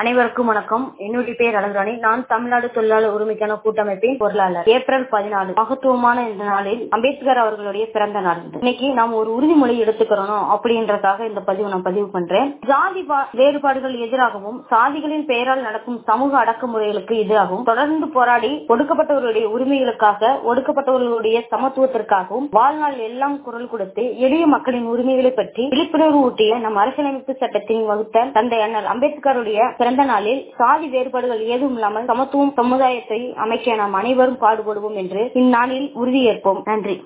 அனைவருக்கும் வணக்கம் என்னுடைய பேர் அழகுராணி நான் தமிழ்நாடு தொழிலாளர் உரிமைக்கான கூட்டமைப்பின் பொருளாளர் ஏப்ரல் பதினாலு மகத்துவமான இந்த நாளில் அம்பேத்கர் அவர்களுடைய பிறந்த நாள் இது. இன்னைக்கு நாம் ஒரு உறுதிமொழி எடுத்துக்கிறோம் அப்படின்றதுக்காக இந்த பதிவு நான் பதிவு பண்றேன் ஜாதி பா- வேறுபாடுகள் எதிராகவும் சாதிகளின் பெயரால் நடக்கும் சமூக அடக்குமுறைகளுக்கு எதிராகவும் தொடர்ந்து போராடி ஒடுக்கப்பட்டவர்களுடைய உரிமைகளுக்காக ஒடுக்கப்பட்டவர்களுடைய சமத்துவத்திற்காகவும் வாழ்நாள் எல்லாம் குரல் கொடுத்து எளிய மக்களின் உரிமைகளை பற்றி விழிப்புணர்வு ஊட்டிய நம் அரசியலமைப்பு சட்டத்தின் வகுத்த தந்தை அண்ணல் அம்பேத்கருடைய பிறந்த நாளில் சாதி வேறுபாடுகள் ஏதும் இல்லாமல் சமத்துவம் சமுதாயத்தை அமைக்க நாம் அனைவரும் பாடுபடுவோம் என்று இந்நாளில் உறுதியேற்போம் நன்றி